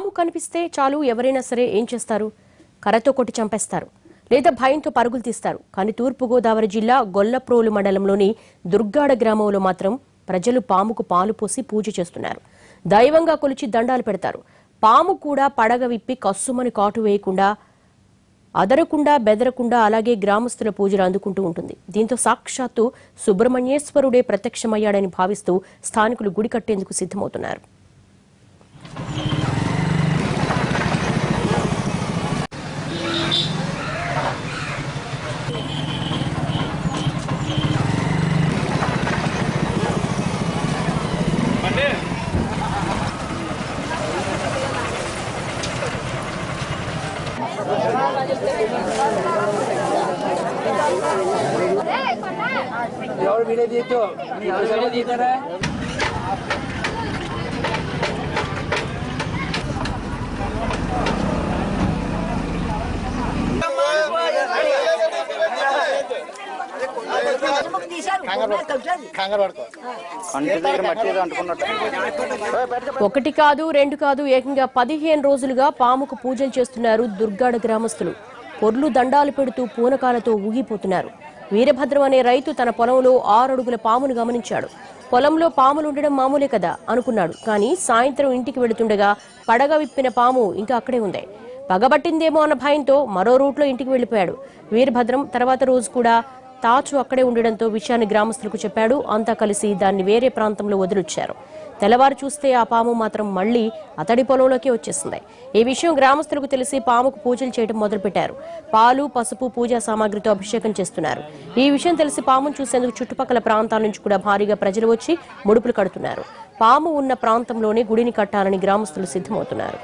పాము కనిపిస్తే చాలు ఎవరైనా సరే ఏం చేస్తారు కర్రతో కొట్టి చంపేస్తారు లేదా భయంతో పరుగులు తీస్తారు కానీ తూర్పుగోదావరి జిల్లా గొల్లప్రోలు మండలంలోని దుర్గాడ గ్రామంలో మాత్రం ప్రజలు పాముకు పాలు పోసి పూజ చేస్తున్నారు దైవంగా కొలిచి దండాలు పెడతారు పాము కూడా పడగ విప్పి కస్సుమని కాటు వేయకుండా అదరకుండా బెదరకుండా అలాగే గ్రామస్తుల పూజలు అందుకుంటూ ఉంటుంది దీంతో సాక్షాత్తు సుబ్రహ్మణ్యేశ్వరుడే ప్రత్యక్షమయ్యాడని భావిస్తూ స్థానికులు గుడి కట్టేందుకు సిద్ధమవుతున్నారు ఎవరు వీడియో తీయచ్చు ఎవరు వీడియో తీస్తారా ఒకటి కాదు రెండు కాదు ఏకంగా పదిహేను రోజులుగా పాముకు పూజలు చేస్తున్నారు దుర్గాడ గ్రామస్తులు పొర్లు దండాలు పెడుతూ పూనకాలతో ఊగిపోతున్నారు వీరభద్రం అనే రైతు తన పొలంలో ఆరడుగుల పామును గమనించాడు పొలంలో పాములు ఉండడం మామూలే కదా అనుకున్నాడు కానీ సాయంత్రం ఇంటికి వెళుతుండగా పడగ విప్పిన పాము ఇంకా అక్కడే ఉంది పగబట్టిందేమో అన్న భయంతో మరో రూట్లో ఇంటికి వెళ్లిపోయాడు వీరభద్రం తర్వాత రోజు కూడా తాచు అక్కడే ఉండడంతో విషయాన్ని గ్రామస్తులకు చెప్పాడు అంతా కలిసి దాన్ని వేరే ప్రాంతంలో వదిలొచ్చారు తెల్లవారు చూస్తే ఆ పాము మాత్రం మళ్లీ అతడి పొలంలోకి వచ్చేసింది ఈ విషయం గ్రామస్తులకు తెలిసి పాముకు పూజలు చేయడం మొదలుపెట్టారు పాలు పసుపు పూజా సామాగ్రితో అభిషేకం చేస్తున్నారు ఈ విషయం తెలిసి పామును చూసేందుకు చుట్టుపక్కల ప్రాంతాల నుంచి కూడా భారీగా ప్రజలు వచ్చి ముడుపులు కడుతున్నారు పాము ఉన్న ప్రాంతంలోనే గుడిని కట్టాలని గ్రామస్తులు సిద్ధమవుతున్నారు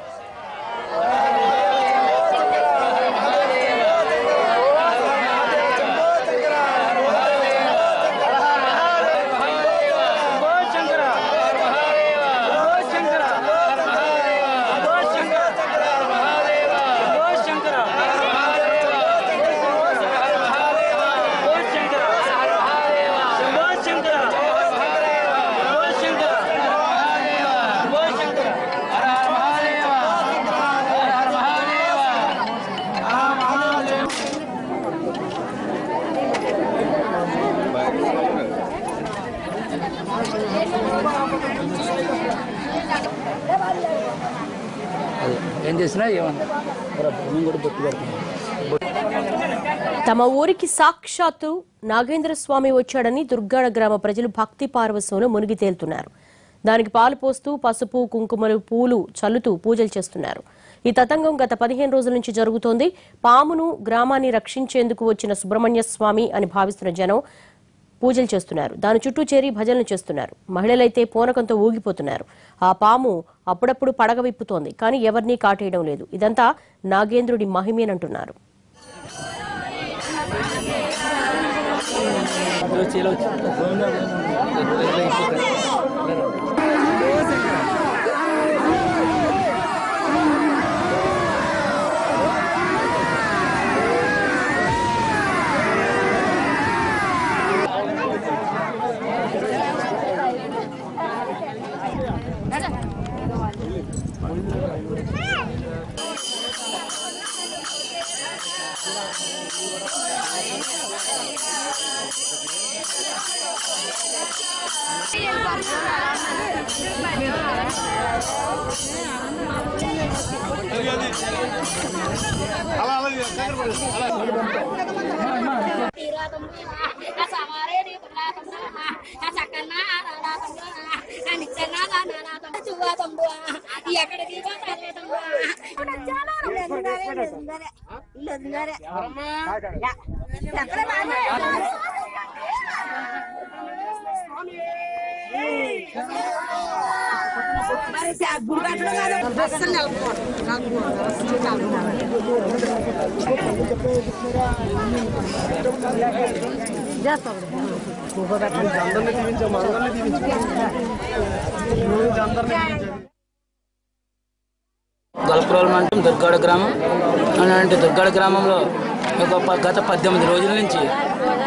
ఏం చేసినా ఏమన్నా మేము కూడా బొట్టు పెడుతున్నాం తమ ఊరికి సాక్షాత్తు నాగేంద్ర స్వామి వచ్చాడని దుర్గాడ గ్రామ ప్రజలు భక్తి పార్వశంలో మునిగి తేలుతున్నారు దానికి పాలు పోస్తూ పసుపు కుంకుమలు పూలు చల్లుతూ పూజలు చేస్తున్నారు ఈ తతంగం గత పదిహేను రోజుల నుంచి జరుగుతోంది పామును గ్రామాన్ని రక్షించేందుకు వచ్చిన సుబ్రహ్మణ్య స్వామి అని భావిస్తున్న జనం పూజలు చేస్తున్నారు దాని చుట్టూ చేరి భజనలు చేస్తున్నారు మహిళలైతే పూనకంతో ఊగిపోతున్నారు ఆ పాము అప్పుడప్పుడు పడగ విప్పుతోంది కానీ ఎవరినీ కాటేయడం లేదు ఇదంతా నాగేంద్రుడి మహిమేనంటున్నారు ఎక్కడికి గల్పురోల్ మండలం దుర్గాడ గ్రామం అలాంటి దుర్గాడ గ్రామంలో ఒక ప- గత పద్దెనిమిది రోజుల నుంచి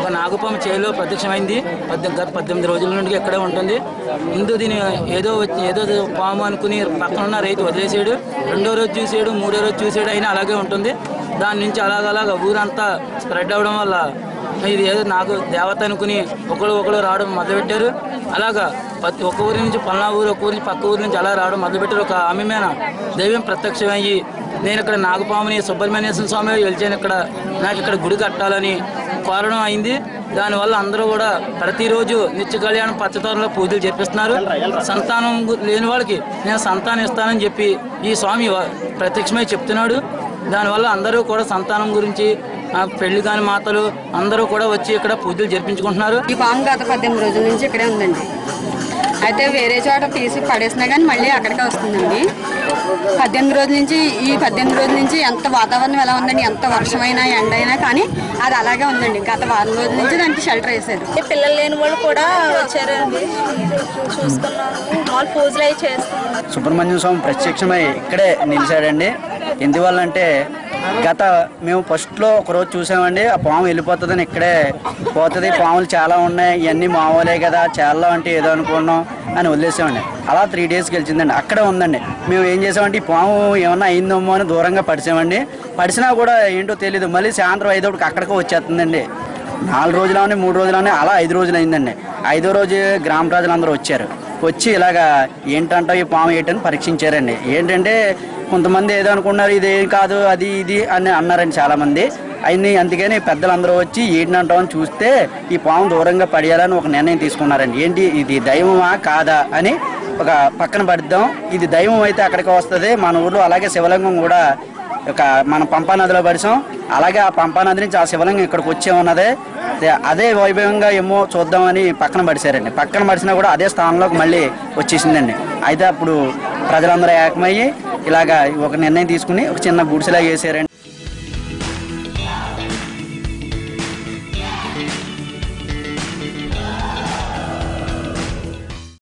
ఒక నాగపాము చేలో ప్రత్యక్షమైంది పద్దెనిమిది గత పద్దెనిమిది రోజుల నుండి ఇక్కడే ఉంటుంది ముందు దీని ఏదో వచ్చి ఏదో పాము అనుకుని పక్కన ఉన్న రైతు వదిలేసాడు రెండో రోజు చూసాడు మూడో రోజు చూసాడు అయినా అలాగే ఉంటుంది దాని నుంచి అలాగలాగా ఊరంతా స్ప్రెడ్ అవ్వడం వల్ల ఇది ఏదో నాకు దేవత అనుకుని ఒకరు ఒకరు రావడం మొదలుపెట్టారు అలాగా ప్రతి ఒక్క ఊరి నుంచి పల్నా ఊరు ఒక ఊరి నుంచి పక్క ఊరి నుంచి అలా రావడం మొదలుపెట్టారు ఒక ఆమె మీద దైవం ప్రత్యక్షమయ్యి నేను ఇక్కడ నాగపాముని సుబ్రహ్మణ్యేశ్వర స్వామి వెళ్చాను ఇక్కడ నాకు ఇక్కడ గుడి కట్టాలని కోరడం అయింది దానివల్ల అందరూ కూడా ప్రతిరోజు నిత్య కళ్యాణం పచ్చతోరణలో పూజలు చేపిస్తున్నారు సంతానం గు- లేని వాళ్ళకి నేను సంతానం ఇస్తానని చెప్పి ఈ స్వామి వ- ప్రత్యక్షమై చెప్తున్నాడు దానివల్ల అందరూ కూడా సంతానం గురించి ఆ, పెళ్లి కాని మాతలు అందరూ కూడా వచ్చి ఇక్కడ పూజలు జరిపించుకుంటున్నారు ఈ పాము గత పద్దెనిమిది రోజుల నుంచి ఇక్కడే ఉందండి అయితే వేరే చోట తీసి పడేసినా కానీ మళ్ళీ అక్కడికే వస్తుందండి పద్దెనిమిది రోజుల నుంచి ఈ పద్దెనిమిది రోజుల నుంచి ఎంత వాతావరణం ఎలా ఉందండి ఎంత వర్షమైనా ఎండ అయినా కానీ అది అలాగే ఉందండి గత వారం రోజుల నుంచి దానికి షెల్టర్ వేశారు పిల్లలు లేని వాళ్ళు కూడా వచ్చారండి చూసుకున్నాము మామూలు పూజలు అవి చేస్తున్నాం సుబ్రహ్మణ్యం స్వామి ప్రత్యక్షమై ఇక్కడే నిలిచాడండి ఎందువల్లంటే గత మేము ఫస్ట్లో ఒకరోజు చూసామండి ఆ పాము వెళ్ళిపోతుందని ఇక్కడే పోతుంది పాములు చాలా ఉన్నాయి ఇవన్నీ మామూలే కదా చాలా అంటే ఏదో అనుకున్నాం అని వదిలేసామండి అలా త్రీ డేస్కి గెలిచిందండి అక్కడే ఉందండి మేము ఏం చేసామంటే ఈ పాము ఏమన్నా అయిందేమో అని దూరంగా పడిసామండి పడిసినా కూడా ఏంటో తెలియదు మళ్ళీ సాయంత్రం ఐదోటికి అక్కడికే వచ్చేస్తుందండి నాలుగు రోజులని మూడు రోజులని అలా ఐదు రోజులు అయిందండి ఐదో రోజు గ్రామ ప్రజలందరూ వచ్చారు వచ్చి ఇలాగా ఏంటంట ఈ పాము ఏంటని పరీక్షించారండి ఏంటంటే కొంతమంది ఏదో అనుకున్నారు ఇది ఏం కాదు అది ఇది అని అన్నారండి చాలా మంది అన్ని అందుకని పెద్దలందరూ వచ్చి ఏంటంటామని చూస్తే ఈ పాము దూరంగా పడేయాలని ఒక నిర్ణయం తీసుకున్నారండి ఏంటి ఇది దైవమా కాదా అని ఒక పక్కన పడిద్దాం ఇది దైవం అయితే అక్కడికి వస్తుంది మన ఊర్లో అలాగే శివలింగం కూడా ఒక మన పంపా నదిలో పడిసాం అలాగే ఆ పంపా నది నుంచి ఆ శివలింగం ఇక్కడికి వచ్చేమన్నదే అదే- అదే వైభవంగా ఏమో చూద్దామని పక్కన పడిసారండి పక్కన పడిసినా కూడా అదే స్థానంలోకి మళ్ళీ వచ్చేసిందండి అయితే అప్పుడు ప్రజలందరూ ఏకమయ్యి ఇలాగా ఒక నిర్ణయం తీసుకుని ఒక చిన్న గుడిసెలా చేశారండి